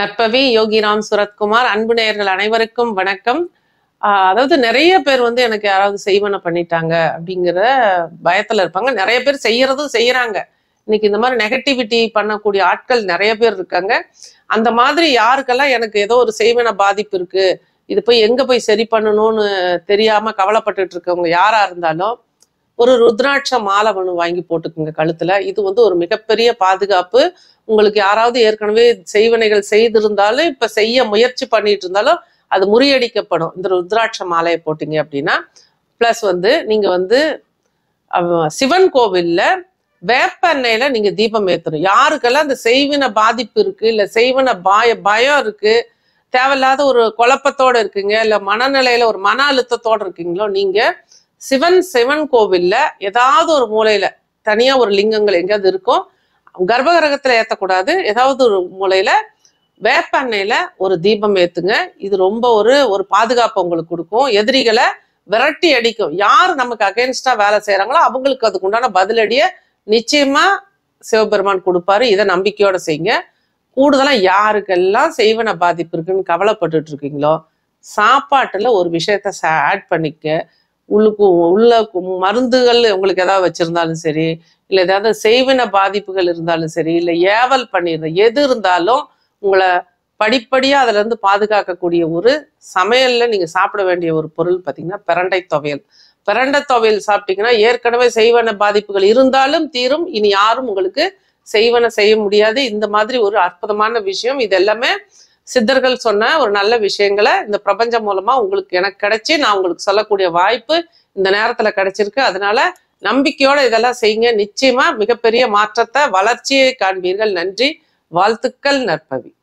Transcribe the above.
நற்பவி யோகிராம் சுரத்குமார் அன்பு நேயர்கள் அனைவருக்கும் வணக்கம் ஆஹ் அதாவது நிறைய பேர் வந்து எனக்கு யாராவது செய்வன பண்ணிட்டாங்க அப்படிங்கிற பயத்துல இருப்பாங்க நிறைய பேர் செய்யறதும் செய்யறாங்க இன்னைக்கு இந்த மாதிரி நெகட்டிவிட்டி பண்ணக்கூடிய ஆட்கள் நிறைய பேர் இருக்காங்க அந்த மாதிரி யாருக்கெல்லாம் எனக்கு ஏதோ ஒரு செய்வன பாதிப்பு இருக்கு இது போய் எங்க போய் சரி பண்ணணும்னு தெரியாம கவலைப்பட்டுட்டு இருக்கவங்க யாரா இருந்தாலும் ஒரு ருத்ராட்ச மாலை ஒன்று வாங்கி போட்டுக்குங்க கழுத்துல இது வந்து ஒரு மிகப்பெரிய பாதுகாப்பு உங்களுக்கு யாராவது ஏற்கனவே செய்வனைகள் செய்திருந்தாலும் இப்ப செய்ய முயற்சி பண்ணிட்டு இருந்தாலும் அது முறியடிக்கப்படும் இந்த ருத்ராட்ச மாலையை போட்டீங்க அப்படின்னா ப்ளஸ் வந்து நீங்க வந்து அவ- சிவன் கோவில்ல வேப்ப எண்ணெயில நீங்க தீபம் ஏத்தணும் யாருக்கெல்லாம் இந்த செய்வின பாதிப்பு இருக்கு இல்ல செய்வன பாய பயம் இருக்கு தேவையில்லாத ஒரு குழப்பத்தோட இருக்கீங்க இல்ல மனநிலையில ஒரு மன அழுத்தத்தோட இருக்கீங்களோ நீங்க சிவன் சிவன் கோவில்ல ஏதாவது ஒரு மூலையில தனியா ஒரு லிங்கங்கள் எங்கேயாவது இருக்கும் கர்ப்பகிரகத்துல ஏத்தக்கூடாது ஏதாவது ஒரு மூலையில வேப்ப எண்ணெயில ஒரு தீபம் ஏத்துங்க இது ரொம்ப ஒரு ஒரு பாதுகாப்பு உங்களுக்கு கொடுக்கும் எதிரிகளை விரட்டி அடிக்கும் யார் நமக்கு அகைன்ஸ்டா வேலை செய்யறாங்களோ அவங்களுக்கு அதுக்கு உண்டான பதிலடியை நிச்சயமா சிவபெருமான் கொடுப்பாரு இதை நம்பிக்கையோட செய்யுங்க கூடுதலா யாருக்கெல்லாம் செய்வன பாதிப்பு இருக்குன்னு கவலைப்பட்டுட்டு இருக்கீங்களோ சாப்பாட்டுல ஒரு விஷயத்த ஆட் பண்ணிக்க உள்ளுக்கு உள்ள கு- மருந்துகள் உங்களுக்கு ஏதாவது வச்சிருந்தாலும் சரி இல்ல ஏதாவது செய்வின பாதிப்புகள் இருந்தாலும் சரி இல்ல ஏவல் பண்ணியிருந்த எது இருந்தாலும் உங்களை படிப்படியா அதுல இருந்து பாதுகாக்கக்கூடிய ஒரு சமையல்ல நீங்க சாப்பிட வேண்டிய ஒரு பொருள் பாத்தீங்கன்னா பிரண்டை துவையல் பிரண்டை துவையல் சாப்பிட்டீங்கன்னா ஏற்கனவே செய்வன பாதிப்புகள் இருந்தாலும் தீரும் இனி யாரும் உங்களுக்கு செய்வன செய்ய முடியாது இந்த மாதிரி ஒரு அற்புதமான விஷயம் இது எல்லாமே சித்தர்கள் சொன்ன ஒரு நல்ல விஷயங்களை இந்த பிரபஞ்சம் மூலமா உங்களுக்கு எனக்கு கிடைச்சி நான் உங்களுக்கு சொல்லக்கூடிய வாய்ப்பு இந்த நேரத்துல கிடைச்சிருக்கு அதனால நம்பிக்கையோட இதெல்லாம் செய்யுங்க நிச்சயமா மிகப்பெரிய மாற்றத்தை வளர்ச்சியை காண்பீர்கள் நன்றி வாழ்த்துக்கள் நற்பவி